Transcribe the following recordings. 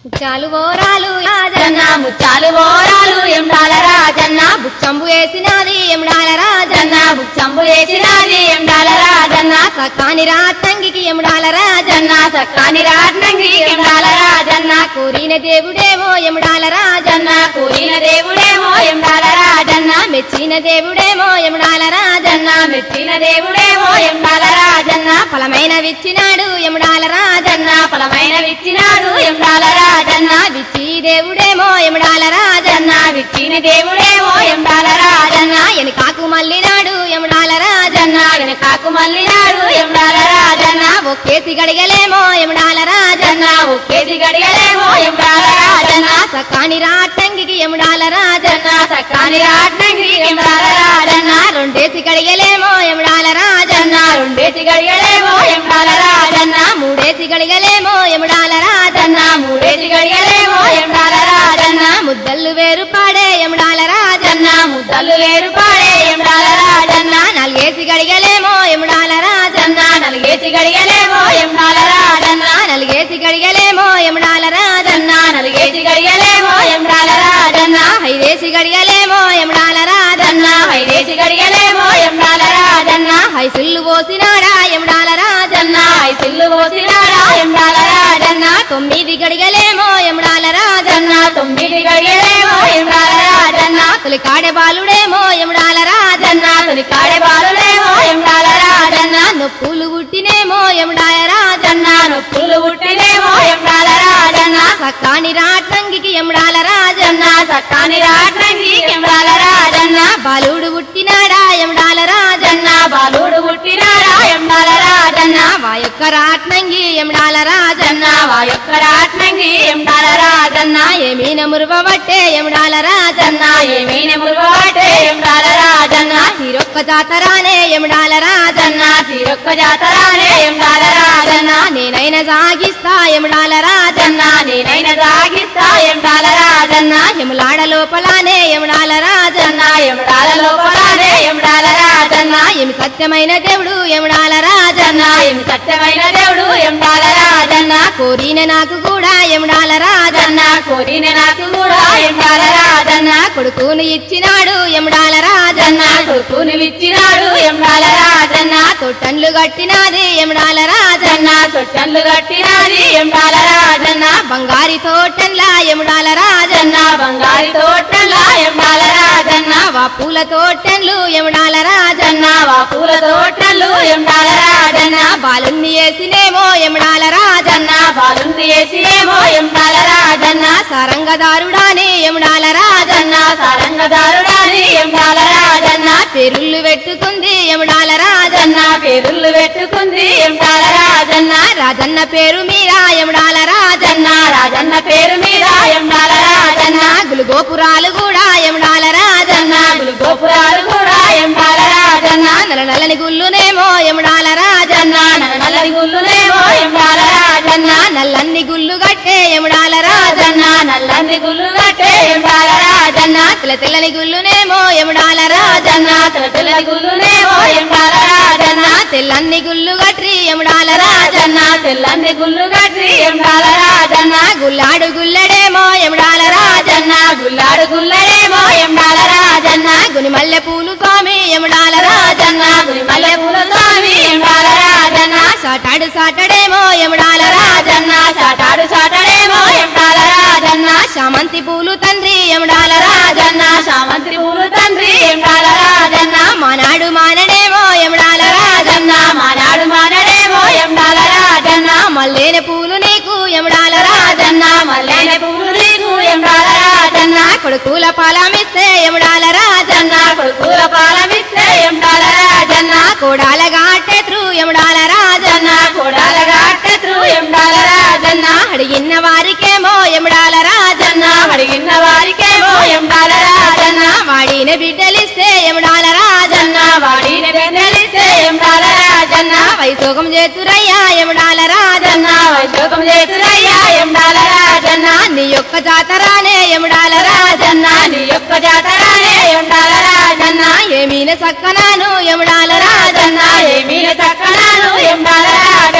ముత్యాలు ఓరాలు రాజన్న రాజన్న ముత్యాలు ఓరాలు ఎండాల రాజన్న బుచ్చంబు వేసినది ఎముడాల రాజన్న జన్న బుచ్చంబు వేసినది ఎండాల రాజన్న సకాని రాతంగికి ఎముడాల రాజన్న జన్న సక్కాని రాట్నంగి ఎండాల రాజన్న కోరిన దేవుడేమో ఎముడాల రాజన్న జన్న కూలిన దేవుడేమో ఎండాల రాజన్న మెచ్చిన దేవుడేమో ఎముడాల రాజన్న జన్న మెచ్చిన దేవుడేమో ఎండాల రాజన్న ఫలమైన విచ్చినాడు ఎముడాల రాజన్న జన్న ఫలమైన విచ్చినాడు ఎండాల రాజన్న విచ్చి దేవుడేమో ఎముడాల రాజన్న జన్న విచ్చిన దేవుడేమో ఎండాల రాజన్న ఎనకాకు మల్లినాడు ఎముడాల రాజన్న జన్న వెనకాకు మల్లినాడు ఎండాల రాజన్న ఒక్కేసి గడిగలేమో ఎముడాల రాజన్న జన్న ఒక్కేసి గడియలేమో ఎండాల రాజన్న సకాని రాటంగికి ఎముడాల రాజన్న జన్న సక్కాని రాట్నంగి ఎండాల రాజన్న రెండేసి గడిగలేమో ఎముడాల రాజన్న జన్న రెండేసి గడియలేమో ఎండాల రాజన్న మూడేసి గడిగలేమో ఎముడాల రాజన్న జన్న మూడేసి గడియలేమో ఎండాల రాజన్న ముద్దల్లు వేరు పాడే ఎముడాల రాజన్న జన్న ముద్దలు వేరు పాడే ఎండాల రాజన్న నాలుగేసి గడిగలేమో ఎముడాల రాజన్న జన్న నలిగేసి గడియలేమో ఎండాల రాజన్న నాలుగేసి గడిగలేమో ఎముడాల రాజన్న జన్న నలిగేసి గడియలేమో ఎండాల రాజన్న ఐదేసి గడిగలేమో ఎముడాల రాజన్న జన్న ఐదేసి గడియలేమో ఎండాల రాజన్న హైసుల్లు పోసినాడా ఎముడాల రాజన్న జన్న ఐసిల్లు పోసినాడా ఎండాల రాజన్న తొమ్మిది గడిగలేమో ఎముడాల రాజన్న జన్న తొమ్మిది గడియలేమో ఎండాల రాజన్న తొలి కాడే బాలుడేమో ఎముడాల రాజన్న జన్న తొలి కాడే బాలులేమో ఎండాల రాజన్న నొప్పులు పుట్టినేమో ఎముడాల రాజన్న జన్న నొప్పులు పుట్టినేమో ఎండాల రాజన్న సక్కాని రాటంగికి ఎముడాల రాజన్న జన్న సక్కాని రాట్నంగి ఎండాల రాజన్న బాలుడు పుట్టినాడా ఎముడాల రాజన్న జన్న బాలుడు పుట్టినాడా ఎండాల రాజన్న వా యొక్క రాట్నంగి ఎముడాల రాజన్న జన్న వా యొక్క రాట్నంగి ఎండాల రాజన్న ఏమీన మురువబట్టే ఎముడాల రాజన్న జన్న ఏమీన మురువాటే ఎండాల రాజన్న తీరొక్క జాతరానే ఎముడాల రాజన్న జన్న తీరొక్క జాతరానే ఎండాల రాజన్న నేనైనా సాగిస్తా ఎముడాల రాజన్న జన్న నేనైన సాగిస్తా ఎండాల రాజన్న ఎములాడ లోపలానే ఎముడాల రాజన్న జన్న ఎండాల లోపలనే ఎండాల రాజన్న ఏమి సత్యమైన దేవుడు ఎముడాల రాజన్న జన్న ఏమి సత్యమైన దేవుడు ఎండాల రాజన్న కోరిన నాకు కూడా ఎముడాల రాజన్న జన్న కోరిన నాకు కూడా ఎండాల రాజన్న కొడుకుని ఇచ్చినాడు ఎముడాల రాజన్న జన్న కొడుకుని విచ్చినాడు ఎండాల రాజన్న తొట్టన్లు కట్టినాది ఎముడాల రాజన్న జన్న తొట్టన్లు కట్టినాది ఎండాల రాజన్న బంగారి తోటన్ల ఎముడాల రాజన్న జన్న బంగారి తోటలా ఎండాల రాజన్న వా పూల తోటన్లు ఎముడాల రాజన్న జన్న వా పూల తోటలు ఎండాల రాజన్న బాలున్ని వేసినేమో ఎముడాల రాజన్న జన్న బాలుంది వేసి ఏమో ఎండాల రాజన్న సరంగదారుడాని ఎముడాల రాజన్న జన్న సరంగదారుడాని ఎండాల రాజన్న పెరుళ్ళు పెట్టుకుంది ఎముడాల రాజన్న జన్న పేరుళ్ళు పెట్టుకుంది ఎండాల రాజన్న రాజన్న పేరు మీద ఎముడాల రాజన్న జన్న రాజన్న పేరు మీద ఎండాల రాజన్న గులుగోపురాలు కూడా ఎముడాల రాజన్న జన్న గోపురాలు కూడా ఎండాల రాజన్న నల్ల నల్లని గుల్లునేమో ఎముడాల రాజన్న జన్న నల్లని గుళ్ళునేమో ఎండాల రాజన్న నల్లన్ని గుల్లు గట్టే ఎముడాల రాజన్న జన్న నల్లని గుళ్ళు కట్టే ఎండాల రాజన్న తెల్ల తెల్లని గుల్లునేమో ఎముడాల రాజన్న రాజన్న తెల్లని గుళ్ళునేమో ఎండాల రాజన్న తెల్లన్ని గుల్లు గట్రి ఎముడాల రాజన్న రాజన్న తెల్లని గుళ్ళు కట్టి ఎండాల రాజన్న గుల్లాడు గుల్లడేమో ఎముడాల రాజన్న రాజన్న గుల్లాడు గుల్లడేమో ఎండాల రాజన్న గుని మల్లె పూలు స్వామి ఎముడాల రాజన్న రాజన్న గురి మల్లె పూల స్వామి ఎండాల రాజన్న సాటాడు సాటడేమో ఎముడాల రాజన్న రాజన్న చాటాడు చాటడేమో ఎండాల రాజన్న శామంతి పూలు తండ్రి ఎముడాల రాజన్న రాజన్న సామంత్రి పూలు తండ్రి ఎండాల రాజన్న మానాడు మానడేమో ఎముడాల రాజన్న రాజన్న మానాడు మానడేమో ఎండాల రాజన్న మల్లేని పూలు నీకు ఎముడాల రాజన్న రాజన్న మల్లెన పూలు నీకు ఎండాల రాజన్న కొడుకుల పాలమిస్తే ఎముడాల రాజన్న రాజన్న కొడుకుల పాలమిస్తే ఎండాల రాజన్న కోడాల గాటెత్రు ఎముడాల రాజన్న రాజన్న కొడాల గాట్టెత్రు ఎండాల రాజన్న అడిగిన వారికేమో ఎముడాల రాజన్న రాజన్న అడిగిన వారికేమో ఎండాల రాజన్న వాడిన బిడ్డలిస్తే ఎముడాల రాజన్న రాజన్న వాడిన వెన్నెలిస్తే ఎండాల రాజన్న వైసోగం చేతురయ్యా ఎముడాల రాజన్న రాజన్న వైశోకం చేతురయ్యా ఎండాల రాజన్న నీ యొక్క జాతరానే ఎముడాల రాజన్న రాజన్న నీ యొక్క జాతరానే ఎండాల రాజన్న ఏమీన సక్కనాను ఎముడాల రాజన్న రాజన్న ఏమీల చక్కనాను ఎండాల రాజన్న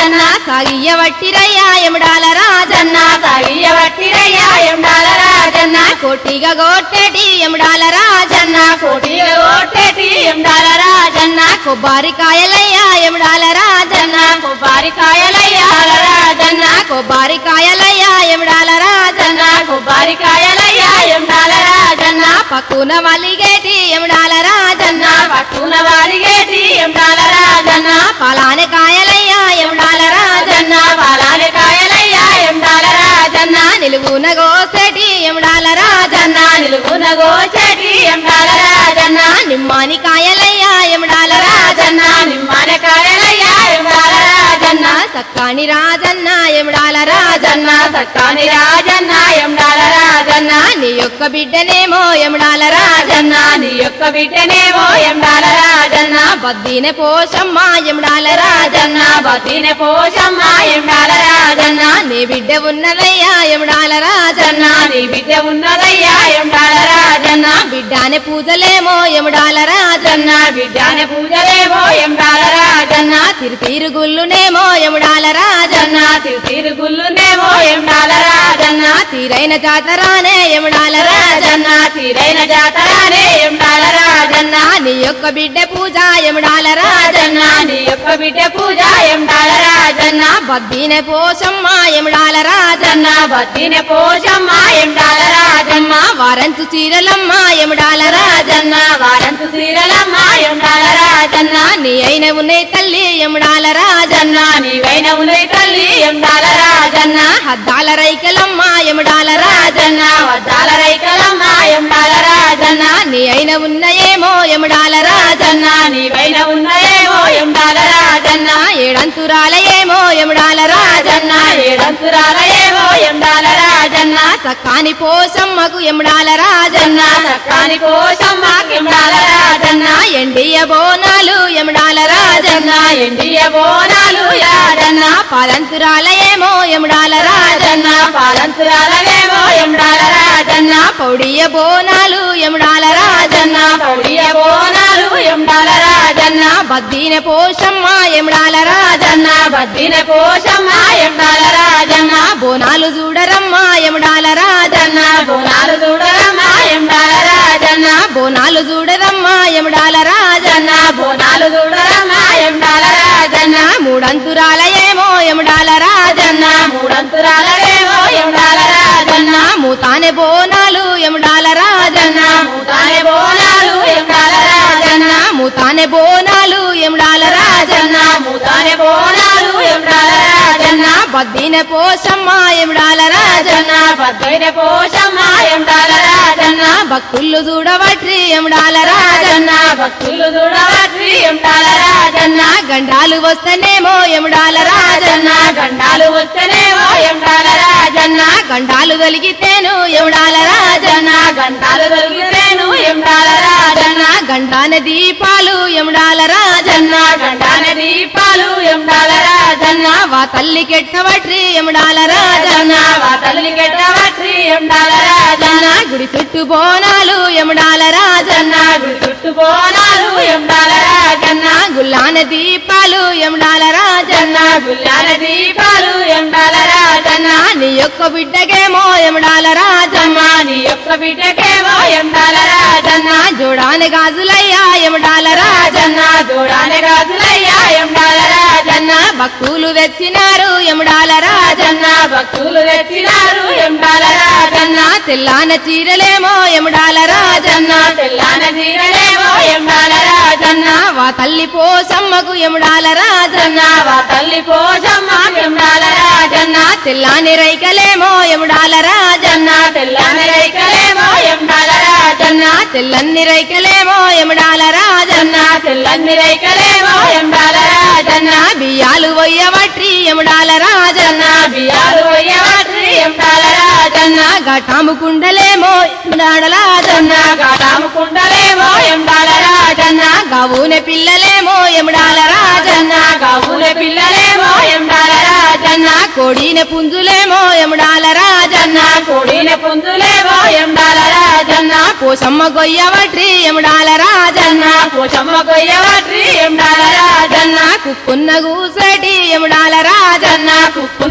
సాగియ్య వట్టిరయ్యా ఎముడాల రాజన్న సాగియ వట్టిరయ్యా ఎండాల రాజన్న కోటిగా గోట్టెటి ఎముడాల రాజన్న కోటిగా ఓటేటి ఎండాల రాజన్న కొబ్బరికాయలయ్యా ఎముడాల రాజన్న కొబ్బరికాయలయ్యా రాజన్న కొబ్బరికాయలయ్యా ఎముడాల రాజన్న కొబ్బరికాయలయ్యా ఎండాల రాజన్న పక్కున వలిగేటి ఎముడాల రాజన్న పట్టున వారిగేటి ఎండాల రాజన్న పలాని కాయలయ్యా ఎముడాల రాజన్న పాలాని కాయలయ్యా ఎండాల రాజన్న నిలువున గోసెటి ఎముడాల రాజన్న నిలుగున గోచటి ఎండాల రాజన్న నిమ్మాని కాయలయ్యా ఎముడాల రాజన్న నిమ్మన కాయలయ్యా ఎండాల రాజన్న సక్కాని రాజన్న ఎముడాల రాజన్న రాజన్న సక్కాని రాజన్న ఎండాల రాజన్న నీ యొక్క బిడ్డనేమో ఎముడాల రాజన్న రాజన్న నీ యొక్క బిడ్డనేమో ఎండాల రాజన్న బద్దీన పోషమ్మ ఎముడాల రాజన్న రాజన్న బతిన పోషమ్మ ఎండాల రాజన్న నీ బిడ్డ ఉన్నదయ్యా ఎముడాల రాజన్న రాజన్న నీ బిడ్డ ఉన్నదయ్యా ఎండాల రాజన్న బిడ్డాని పూజలేమో ఎముడాల రాజన్న రాజన్న బిడ్డని పూజలేమో ఎండాల రాజన్న తిరుతీరు గుళ్ళునేమో ఎముడాల రాజన్న రాజన్న తిరుగుళ్ళునేమో ఎండాల రాజన్న తీరైన జాతరానే ఎముడాల రాజన్న రాజన్న తీరైన జాతరానే ఎండాల రాజన్న నీ యొక్క బిడ్డ పూజ ఎముడాల రాజన్న రాజన్న నీ యొక్క బిడ్డ పూజ ఎండాల రాజన్న బద్దీన పోషమ్మ ఎముడాల రాజన్న రాజన్న బతిన పోషమ్మ ఎండాల రాజన్న వారంతు చీరలమ్మ ఎముడాల రాజన్న రాజన్న వారంతు సీరలమ్మ ఎండాల రాజన్న నీ అయిన ఉన్నాయి తల్లి ఎముడాల రాజన్న రాజన్న నీవైన ఉదయ తల్లి ఎండాల రాజన్న హద్దాల రైకలమ్మ ఎముడాల రాజన్న రాజన్న వద్దాల రైకలమ్మ ఎండాల రాజన్న నీ అయిన ఉన్నయేమో ఎముడాల రాజన్న రాజన్న నీవైన ఉన్నయేమో ఎండాల రాజన్న ఏడంతురాలయేమో ఎముడాల రాజన్న రాజన్న ఏడంతురాలయేమో ఎండాల రాజన్న సక్కాని పోసమ్మకు ఎముడాల రాజన్న రాజన్న సక్కాని కోసమ్మ ఎండాల రాజన్న ఎండియ బోనాలు ఎముడాల రాజన్న రాజన్న ఎండియ బోనాలు యాదన్న పదంతురాలయేమో ఎముడాల రాజన్న రాజన్న పాలంతురాలవేమో ఎండాల రాజన్న పౌడియ బోనాలు ఎముడాల రాజన్న రాజన్న పౌడియ బోనాలు ఎండాల రాజన్న బద్దీన పోషమ్మ ఎముడాల రాజన్న రాజన్న బద్దిన కోసమ్మ ఎండాల రాజన్న బోనాలు చూడరమ్మ ఎముడాల రాజన్న రాజన్న బోనాలు చూడరమ్మ ఎండాల రాజన్న బోనాలు చూడరమ్మ ఎముడాల రాజన్న రాజన్న బోనాలు చూడరమ్మ ఎండాల రాజన్న మూడంతురాలయేమో ఎముడాల రాజన్న రాజన్న మూడంతురాలవేమో ఎండాల రాజన్న మూతానే బోనాలు ఎముడాల రాజన్న మూతానే బోనాలు ఎండాల రాజన్న మూతానే బోనాలు ఎముడాల రాజన్న రాజన్న మూతానే బోనాలు ఎండాల రాజన్న బద్దీన పోషమ్మ ఎముడాల రాజన్న రాజన్న పద్దైన పోషమ్మ ఎండాల రాజన్న భక్తులు చూడవట్రి ఎముడాల రాజన్న రాజన్న భక్తులు చూడవట్రి ఎండాల రాజన్న గండాలు వస్తేనేమో ఎముడాల రాజన్న రాజన్న గండాలు వచ్చనేమో ఎండాల రాజన్న గండాలు వెలిగితేను ఎముడాల రాజన్న రాజన్న గండాలు దొరికితేను ఎండాల రాజన్న గండాన దీపాలు ఎముడాల రాజన్న రాజన్న గండాన దీపాలు ఎండాల రాజన్న వా తల్లి కెట్టవట్రి ఎముడాల రాజన్న రాజన్న వా తల్లి గెట్టవట్రి ఎండాల రాజన్న గుడి చుట్టూ బోనాలు ఎముడాల రాజన్న రాజన్న గుడి చుట్టూ బోనాలు ఎండాల రాజన్న గుల్లాన దీపాలు ఎముడాల రాజన్న రాజన్న గుల్లాల దీపాలు ఎండాల రాజన్న నీ యొక్క బిడ్డకేమో ఎముడాల రాజన్న అమ్మ నీ యొక్క బిడ్డకేమో ఎండాల రాజన్న జోడాని గాజులయ్యా ఎముడాల రాజన్న రాజన్న దూడానే గాజులయ్యా ఎండాల రాజన్న భక్తులు తెచ్చినారు ఎముడాల రాజన్న రాజన్న భక్తులు తెచ్చినారు ఎండాల రాజన్న తెల్లాన చీరలేమో ఎముడాల రాజన్న రాజన్న తెల్లాన జీరలేమో ఎండాల రాజన్న వా తల్లి పోసమ్మకు ఎముడాల రాజన్న రాజన్న వా తల్లి పోషమ్మ ఎండాల రాజన్న తెల్లాని రైకలేమో ఎముడాల రాజన్న రాజన్న తెల్లాని రైకలేమో ఎండాల రాజన్న తెల్లన్ని రైకలేమో ఎముడాల రాజన్న రాజన్న తెల్లని రైకలేమో ఎండాల రాజన్న బియ్యాలు వయ్యవట్రి ఎముడాల రాజన్న రాజన్న బియ్యాలు పోయేవాట్రి ఎండాల రాజన్న ఘటాము కుండలేమో ఎముడాల రాజన్న రాజన్న గాటాము కుండలేమో ఎండాల రాజన్న గవున పిల్లలేమో ఎముడాల రాజన్న రాజన్న గవుల పిల్లలేమో ఎండాల రాజన్న కోడిన పుంజులేమో ఎముడాల రాజన్న రాజన్న కొడిన పుంజులేమో ఎండాల రాజన్న పోసమ్మ గొయ్యవట్రి ఎముడాల రాజన్న రాజన్న పోషమ్మ కొయ్యవాట్రి ఎండాల రాజన్న కుక్కున్న గూసటి ఎముడాల రాజన్న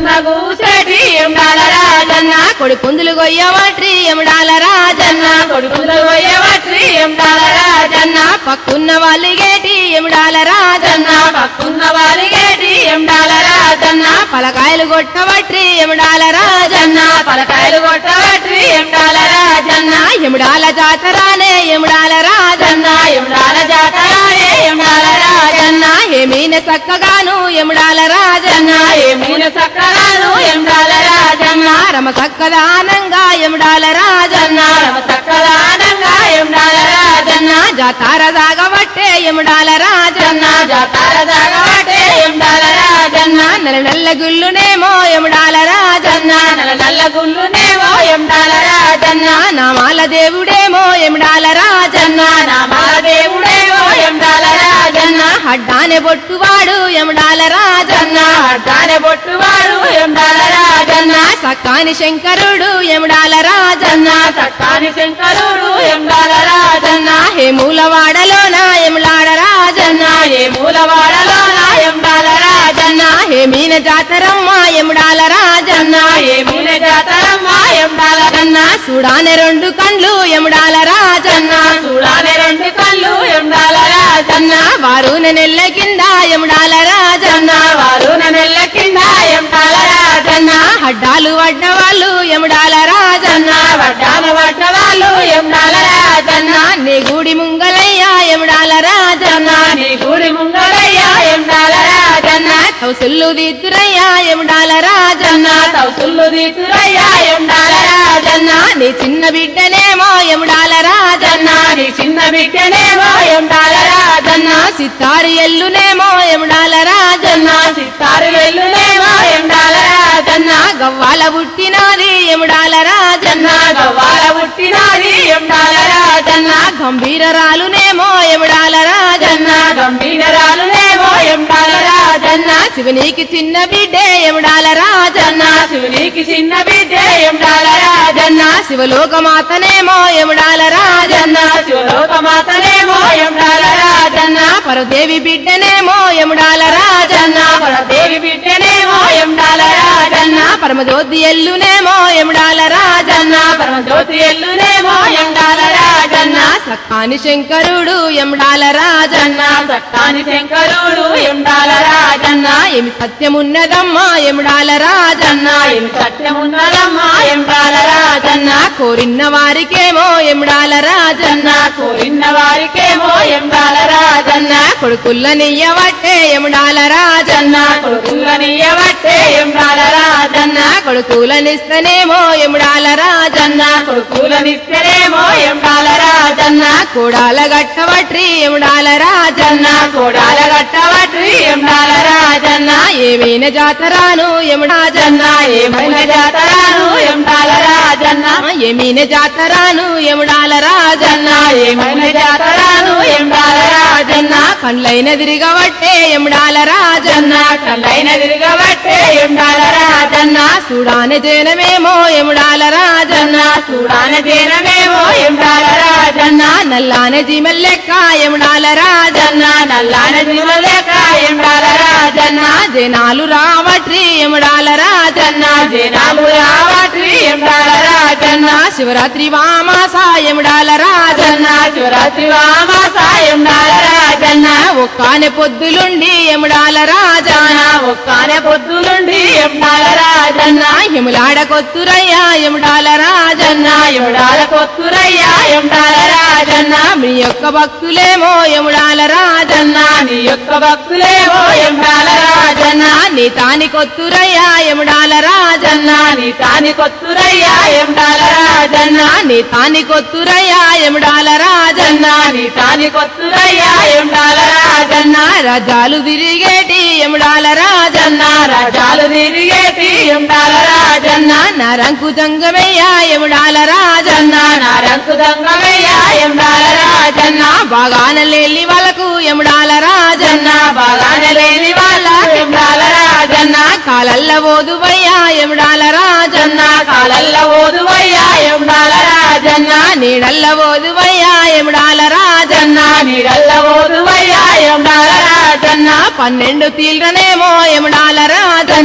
కింద కూసేటి ఎండాల రాజన్న కొడి పుందులు గొయ్యవట్రి ఎముడాల రాజన్న కొడుకులు పోయేవట్రి ఎండాల రాజన్న పక్కున్న వాళ్ళు గేటి ఎముడాల రాజన్న పక్కున్న వారిగేటి ఎండాల రాజన్న పలకాయలు కొట్టవట్రి ఎముడాల రాజన్న పలకాయలు కొట్టవట్రి ఎండాల రాజన్న ఎముడాల జాతరానే ఎముడాల రాజన్న ఎండాల జాతరాలే ఎండాల రాజన్న ఏమీన చక్కగాను ఎముడాల రాజన్న ఏమీన సక్కరాలు ఎండాల రాజన్న రమ చక్కదానంగా ఎముడాల రాజన్న రమ సక్కదానంగా ఎండాల రాజన్న జాతార సాగబట్టే ఎముడాల రాజన్న జాతార దాగవాటే ఎండాల రాజన్న నెల నెల్ల గుల్లునేమో ఎముడాల రాజన్న నల్ల నల్ల గుళ్ళునేమో ఎండాల రాజన్న నామాల దేవుడేమో ఎముడాల రాజన్న నామాల దేవుడేమో ఎండాల రాజన్న అడ్డానే బొట్టువాడు ఎముడాల రాజన్న అడ్డానే బొట్టువాడు ఎండాల రాజన్న సక్కాని శంకరుడు ఎముడాల రాజన్న సక్కాని శంకరుడు ఎండాల రాజన్న హేమూల వాడలోన ఎముడాల రాజన్న ఏ మూలవాడలో నా ఎండాల రాజన్న హేమీన జాతరమ్మ ఎముడాల రాజన్న ఏ మూల జాతరమ్మ ఎండాల అన్న చూడానే రెండు కండ్లు ఎముడాల రాజన్న చూడాలి రెండు కళ్ళు ఎండాల రాజన్న వారు నెల్ల కింద ఎముడాల రాజన్న వారు నెల్ల కింద ఎండాల రాజన్న అడ్డాలు వడ్డవాళ్ళు ఎముడాల రాజన్న వడ్డాలు వడ్డ వాళ్ళు ఎండాల రాజన్న నీ గుడి ముంగలయ్య ఎముడాల రాజన్న నీ గుడి ముంగలయ్య ఎండాల రాజన్న కౌసుల్లు దిద్దురయ్య ఎముడాల రాజన్న తౌసుల్లు తీతురయ్య ఎండాల రాజన్న నీ చిన్న బిడ్డనేమో ఎముడాల రాజన్న నీ చిన్న బిడ్డనేమో ఎండాల రాజన్న సిత్తారు ఎల్లునేమో ఎముడాల రాజన్న సిత్తారు వెల్లునేమో ఎండాల రాజన్న గవ్వాల పుట్టినది ఎముడాల రాజన్న గవ్వాల పుట్టినది ఎండాల రాజన్న గంభీరరాలునేమో ఎముడాల రాజన్న గంభీరాలునేమో ఎండాల రాజన్న శివునికి చిన్న బిడ్డే ఎముడాల రాజన్న శివునికి చిన్న బిడ్డ ఎండాల రాజన్న శివలోకమాతనేమో ఎముడాల రాజన్న శివలోక మాతనేమో ఎండాల రాజన్న పరదేవి బిడ్డనేమో ఎముడాల రాజన్న దేవి బిడ్డనేమో ఎండాల రాజన్న పరమజ్యోతి ఎల్లునేమో ఎముడాల రాజన్న పరమజ్యోతి ఎల్లునేమో ఎండాల రాజన్న సక్కాని శంకరుడు ఎముడాల రాజన్న సత్తాని శంకరుడు ఎండాల రాజన్న ఏమి సత్యమున్నదమ్మా ఎముడాల రాజన్న ఏమి సత్యమున్నదమ్మా ఎండాల రాజన్న కోరిన వారికేమో ఎముడాల రాజన్న కోరిన వారికేమో ఎండాల రాజన్న కొడుకుల్ల నెయ్యవట్టే ఎముడాల రాజన్న కొడుకులనియబట్టే ఎండాల రాజన్న కొడుకులనిస్తనేమో ఎముడాల రాజన్న కొడుకులనిస్తేనేమో ఎండాల రాజన్న కోడాల గట్టవట్రి ఎముడాల రాజన్న కోడాల గట్టవట్రి ఎండాల రాజన్న ఏమైనా జాతరాను ఎముడాజన్న ఏమైనా జాతరాను ఎండాల రాజన్న ఏమైనా జాతరాను ఎముడాల రాజన్న ఏమైనా జాతరాను ఎండాల రాజన్న కండ్లైన తిరగవట్టే ఎముడాల రాజన్న కళ్ళైన తిరగబట్టే ఎండాల రాజన్న చూడాని జనమేమో ఎముడాల రాజన్న చూడాన జనమేమో ఎండాల రాజన్న నల్లాన జిమల్లెక్క ఎముడాల రాజన్న నల్లాన జీవలేక ఎండాల రాజన్న జనాలు రావట్రి ఎముడాల రాజన్న జనాలు రావట్రి ఎండాల రాజన్న శివరాత్రి వామాస ఎముడాల రాజన్న శివరాత్రి వామాస ఎండాల రాజన్న ఒక్కానే పొద్దులుండి ఎముడాల రాజన్న ఒక్కానే పొద్దులుండి ఎండాల రాజన్న ఎములాడ కొత్తురయ్య ఎముడాల రాజన్న ఎండాల కొత్తురయ్య ఎండాల రాజన్న మీ యొక్క భక్తులేమో ఎముడాల రాజన్న నీ యొక్క భక్తులేమో ఎండాల రాజన్న నీ తాని కొత్తురయ్య ఎముడాల రాజన్న నీ తాని కొత్తురయ్య ఎండాల రాజన్న నీ తాని కొత్తురయ్య ఎముడాల రాజన్న నీ తాని కొత్తురయ్య ఎండాల రాజన్న రజాలు తిరిగేటి ఎముడాల రాజన్న రాజాలు తిరిగేటి ఎండాల రాజన్న నరంకు జంగమయ్య ఎముడాల రాజన్న నారంకు దంగమయ్య ఎండాల రాజన్న బాగాన లేని వాళ్ళకు ఎముడాల రాజన్న బాగానే లేని వాళ్ళ ఎండాల రాజన్న కాలల్ల ఓదువయ్య ఎముడాల రాజన్న కాలల్ల ఓదువయ్య ఎండాల రాజన్న నీడల్ల ఓదువయ్య ఎముడాల రాజన్న నీడల్ల ఓదువయ్య ఎండాల రాజన్న పన్నెండు తీర్లనేమో ఎముడాల రాజన్న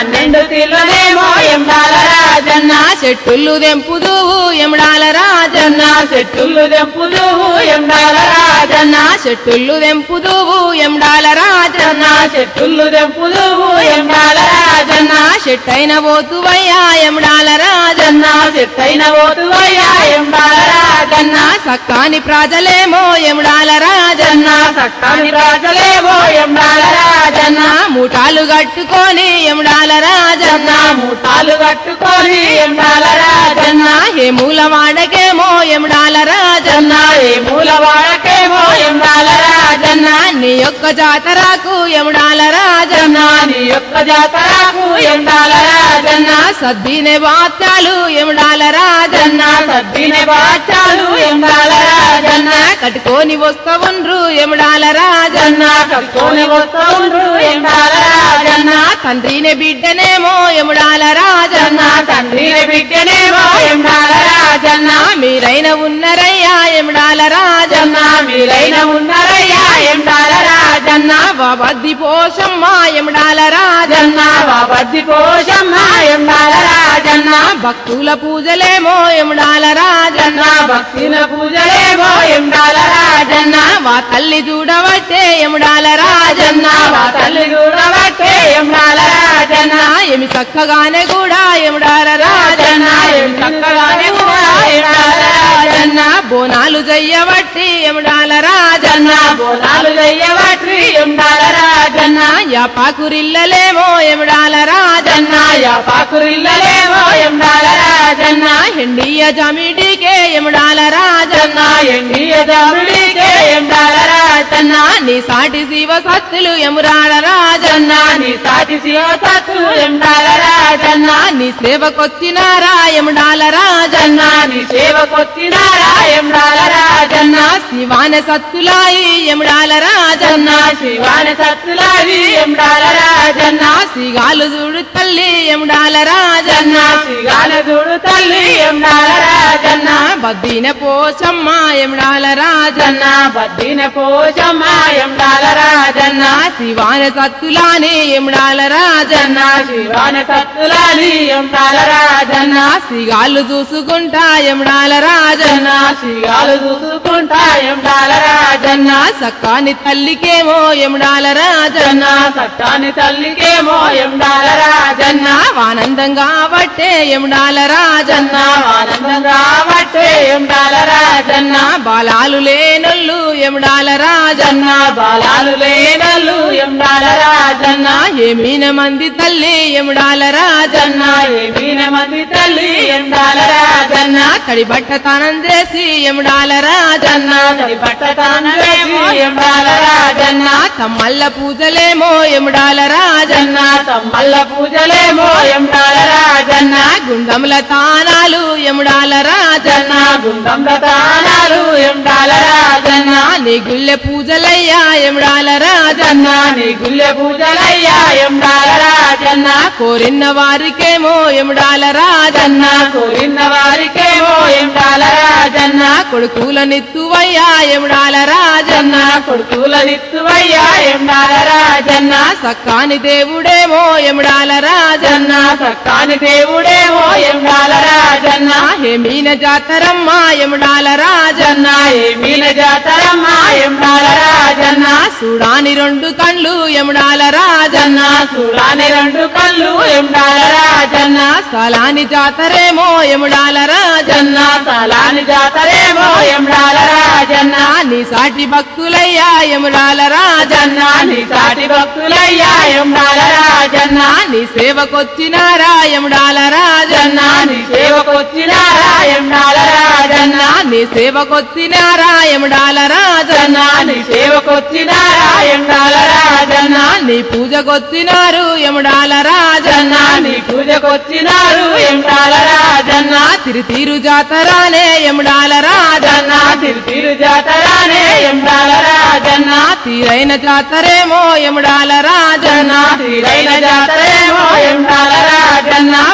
పన్నెండు తీర్లనేమో ఎండాల రాజన్న చెట్టులు దెంపుదువు ఎముడాల రాజన్న చెట్టులు దెంపుదు ఎండాల రాజన్న చెట్టులు దెంపుదువు ఎముడాల రాజన్న చెట్టులు దెంపుదు ఎండాల రాజన్న చెట్టైన పోతువయ్యా ఎముడాల రాజన్న చెట్టైన పోతువయ్యా ఎండాల రాజన్న సక్కాని ప్రజలేమో ఎముడాల రాజన్న సక్కాని రాజలేవో ఎండాల రాజన్న మూటాలు కట్టుకొని ఎముడాల రాజన్న మూటాలు కట్టుకొని ఎండాల రాజన్న ఏ మూల వాడకేమో ఎముడాల రాజన్న ఏ మూల వాడకేమో ఎండాల రాజన్న నీ యొక్క జాతరకు ఎముడాల రాజన్న నీ యొక్క జాతరకు ఎండాల రాజన్న సద్దినే వాత్యాలు ఎముడాల రాజన్న సద్దిన బాచాలు ఎండాల రాజన్న కట్టుకొని వస్తవుండ్రు ఎముడాల రాజన్న కట్టుకొని వస్తుండ్రు ఎండాల రాజన్న తండ్రిని బిడ్డనేమో ఎముడాల రాజన్న తండ్రిని బిడ్డనేమో ఎండాల రాజన్న మీరైన ఉన్నరయ్యా ఎముడాల రాజన్న మీరైన ఉన్నారయ్యా ఎండాల రాజన్న బాబద్ది పోషమ్మ ఎముడాల రాజన్న బాబద్ది పోషమ్మ ఎండాల రాజన్న భక్తుల పూజలేమో ఎముడాల రాజన్న భక్తిన పూజలేమో ఎండాల రాజన్న మా తల్లి చూడవట్టే ఎముడాల రాజన్న మా తల్లి చూడబట్టే ఎండాల రాజన్న ఏమి చక్కగానే కూడా ఎముడాల రాజన్న ఏమి చక్కగానే కూడా ఎండాల రాజన్న బోనాలు చెయ్యబట్టి ఎముడాల రాజన్న బోనాలు చెయ్యబట్టి ఎండాల రాజన్న యాపాకురిల్లలేమో ఎముడాల రాజన్న యా పాకురిల్లలేమో ఎండాల రాజన్న హెండియ జమిడికే ఎముడాల రాజన్న ఎండియ దాముడికే ఎండాల రాజన్న నీ సాటి శివ సత్తులు ఎమురాల రాజన్న నీ సాటి శివసత్తు ఎండాల రాజన్న నీ సేవకొచ్చినారా ఎముడాల రాజన్న నీ సేవకొచ్చినారా ఎండాల రాజన్న శివాన సత్తులాయి ఎముడాల రాజన్న శివాన సత్తులాది ఎండాల రాజన్న సిగాలు చూడు తల్లి ఎముడాల రాజన్న సిగాల చూడు తల్లి ఎండాల రాజన్న బద్దిన పోచమ్మ ఎముడాల రాజన్న బద్దిన పోషమ్మ ఎండాల రాజన్న శివాన సత్తులాని ఎముడాల రాజన్న శివాన సత్తులాది ఎండాల రాజన్న సిగాలు చూసుకుంటా ఎముడాల రాజన్న సిగాలు చూసుకుంటా ఎండాల రాజన్న సక్కాని తల్లికేమో ఎముడాల రాజన్న సట్టాని తల్లికేమో ఎండాల రాజన్న ఆనందం కాబట్టే ఎముడాల రాజన్న ఆనందం రాబట్టే ఎండాల రాజన్న బాలాలు లేనొల్లు ఎముడాల రాజన్న బాలాలు లేనలు ఎండాల రాజన్న ఏమీన మంది తల్లి ఎముడాల రాజన్న ఏమీన మంది తల్లి ఎండాల రాజన్న తడి బట్ట తనం చేసి ఎముడాల రాజన్న తడి పట్టతానలేమో ఎండాల రాజన్న తమ్మల్ల పూజలేమో ఎముడాల రాజన్న తమ్మల్ల పూజలేమో ఎండాల రాజన్న గుండముల తానాలు ఎముడాల రాజన్న గుండం దానాలు ఎండాల రాజన్న నీ గుళ్ళె పూజలయ్యా ఎముడాల రాజన్న నీ గుళ్ళె పూజలయ్యా ఎండాల రాజన్న కోరిన వారికేమో ఎముడాల రాజన్న కోరిన వారికేమో ఎండాల రాజన్న కొడుకుల నిత్తువయ్యా ఎముడాల రాజన్న కొడుకుల నిత్తువయ్యా ఎండాల రాజన్న సక్కాని దేవుడేమో ఎముడాల రాజన్న సక్కాని దేవుడేమో ఎండాల రాజన్న హేమీన జాతరమ్మ ఎముడాల రాజన్న ఏమీన జాతరమ్మ ఎండాల రాజన్న చూడాని రెండు కండ్లు ఎముడాల రాజన్న చూడాని రెండు కళ్ళు ఎండాల రాజన్న స్థలాని జాతరేమో ఎముడాల రాజన్న తలాని జాతరేమో ఎండాల రాజన్న నీ సాటి భక్తులయ్యా ఎముడాల రాజన్న నీ సాటి భక్తులయ్యా ఎండాల రాజన్న నీ సేవకొచ్చినారా ఎముడాల రాజన్న నీ సేవకొచ్చినారా ఎండాల రాజన్న నీ సేవకొచ్చినారా ఎముడాల రాజన్న నీ సేవకొచ్చినారా ఎండాల రాజన్న నీ పూజకొచ్చినారు ఎముడాల రాజన్న నీ పూజకొచ్చినారు ఎండాల రాజన్న తిరుతీరు జాతరానే ఎముడాల రాజన్న తిరుతిరు జాతరానే ఎండాల రాజన్న తీరైన జాతరేమో ఎముడాల రాజన్న తీరైన జాతరేమో ఎండాల రాజన్న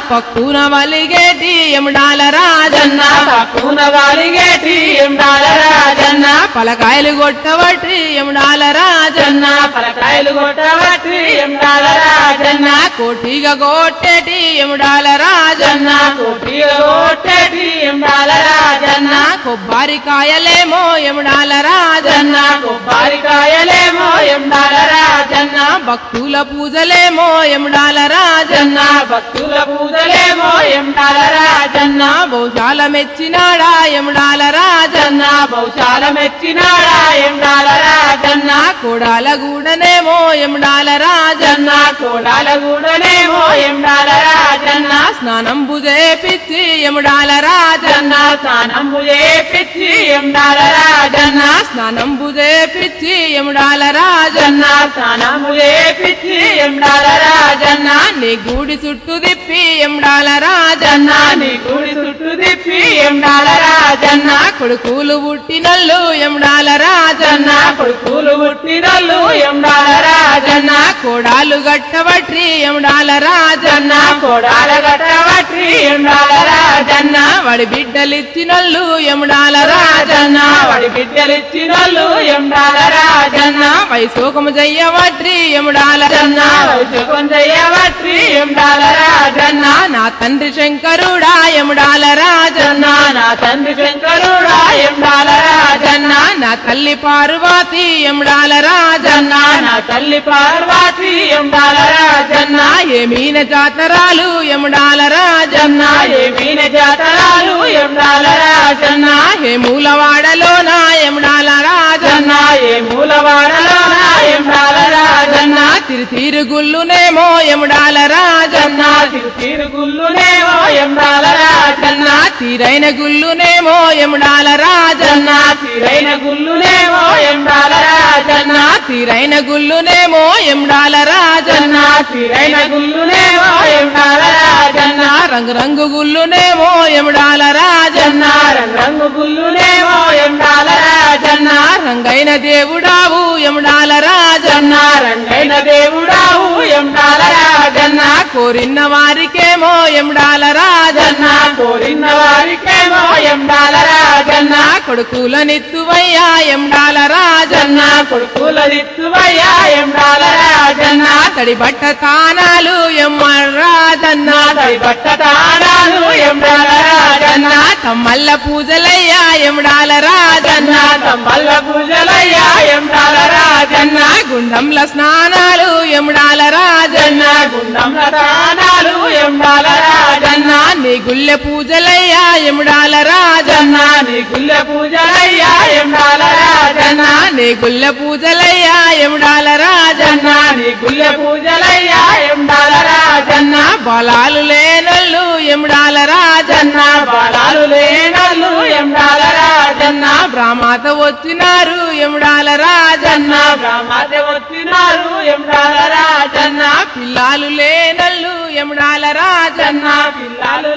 పక్కున వలిగేటి ఎముడాల రాజన్న పక్కున వాలిగేటి ఎండాల రాజన్న పలకాయలు కొట్టవటి ఎముడాల రాజన్న పలకాయలు కొట్టవట్టి ఎండాల రాజన్న కోటిగా కొట్టేటి ఎముడాల రాజన్న జన్న కోటిగా కొట్టేటి ఎండాల రాజన్న కొబ్బరికాయలేమో ఎముడాల రాజన్న జన్న కొబ్బరికాయలేమో ఎండాల రాజన్న భక్తుల పూజలేమో ఎముడాల రాజన్న జన్న భక్తుల పూజలేమో ఎండాల రాజన్న బహుశాల మెచ్చినాడా ఎముడాల రాజన్న జన్న బహుశాల మెచ్చినాడా ఎండాల రాజన్న కోడాల గూడనేమో ఎముడాల రాజన్న జన్న కోడాల గూడనేమో ఎండాల రాజన్న స్నానం బుజేపిచ్చి ఎముడాల రాజన్న జన్న స్నానంబు చేపిచ్చి ఎండాల రాజన్న స్నానం బుజేపిచ్చి ఎముడాల రాజన్న జన్న స్నానంబు చేపిచ్చి ఎండాల రాజన్న నీ గూడి చుట్టూ తిప్పి ఎముడాల రాజన్న జన్న నీ గుడి చుట్టూ తిప్పి ఎండాల రాజన్న కొడుకులు పుట్టినల్లు ఎముడాల రాజన్న జన్న కొడుకులు పుట్టినల్లు ఎండాల రాజన్న కోడాలు గట్టబట్టి ఎముడాల రాజన్న జన్న కోడాల గట్టవట్టి ఎండాల రాజన్న వాడి బిడ్డలిచ్చినల్లు ఎముడాల రాజన్న రాజన్న వాడి బిడ్డలిచ్చినల్లు ఎండాల రాజన్న వైశోకము చెయ్యవట్రి ఎముడాల జన్న రాజన్న వయసు కొంచెయ్యవట్టి ఎండాల రాజన్న నా తండ్రి శంకరుడా ఎముడాల రాజన్న జన్న నా తండ్రి శంకరుడా ఎండాల రాజన్న నా తల్లి పార్వతి ఎముడాల రాజన్న జన్న నా తల్లి పార్వతి ఎండాల రాజన్న ఏమీన జాతరాలు ఎముడాల రాజన్న జన్న ఏమీన జాతరాలు ఎండాల రాజన్న హేమూలవాడలోన ఎముడాల రాజన్న జన్న ఏ మూలవాడలోన ఎండాల రాజన్న తిరుతీరు గుళ్ళునేమో ఎముడాల రాజన్న జన్న తిరుగుల్లునేమో ఎండాల రాజన్న తీరైన గుళ్ళునేమో ఎముడాల రాజన్న జన్న తిరైన గుల్లునేమో ఎండాల రాజన్న తీరైన గుళ్ళునేమో ఎముడాల రాజన్న జన్న తిరైన గుల్లునేమో ఎండాల రాజన్న రంగు రంగు గుళ్ళునేమో ఎముడాల రాజన్న జన్న రంగు గుల్లునేమో ఎండాల రాజన్న రంగైన దేవుడావు ఎముడాల రాజన్న జన్న రంగైన దేవుడావు ఎండాల రాజన్న కోరిన వారికేమో ఎముడాల రాజన్న జన్న కోరిన వారికేమో ఎండాల రాజన్న కొడుకులనిత్తువయ్యా ఎముడాల రాజన్న జన్న కొడుకుల దిత్తువయ్యా ఎండాల రాజన్న తడి బట్ట తానాలు ఎమ్మర్ రాజన్న తడి బట్ట తాడాలు ఎండాల రాజన్న తమ్మల్ల పూజలయ్యా ఎముడాల రాజన్న జన్న తమ్మల్ల పూజలయ్యా ఎండాల రాజన్న గుండంల స్నానాలు ఎముడాల రాజన్న జన్న గుండంల తాడాలు ఎండాల రాజన్న నీ గుళ్ళె పూజలయ్యా ఎముడాల రాజన్న జన్న నీ గుళ్ళె పూజలయ్యా ఎండాల రాజన్న నీ గుళ్ళె పూజలయ్యా ఎముడాల రాజన్న జన్న నీ గుళ్ళె పూజలయ్యా ఎండాల రాజన్న బలాలు లేనల్లు ఎముడాల రాజన్న జన్న బలాలు లేనల్లు ఎండాల రాజన్న బ్రాహ్మత వచ్చినారు ఎముడాల రాజన్న జన్న బ్రహ్మత వచ్చినారు ఎండాల రాజన్న పిల్లాలు లేనల్లు ఎముడాల రాజన్న జన్న పిల్లలు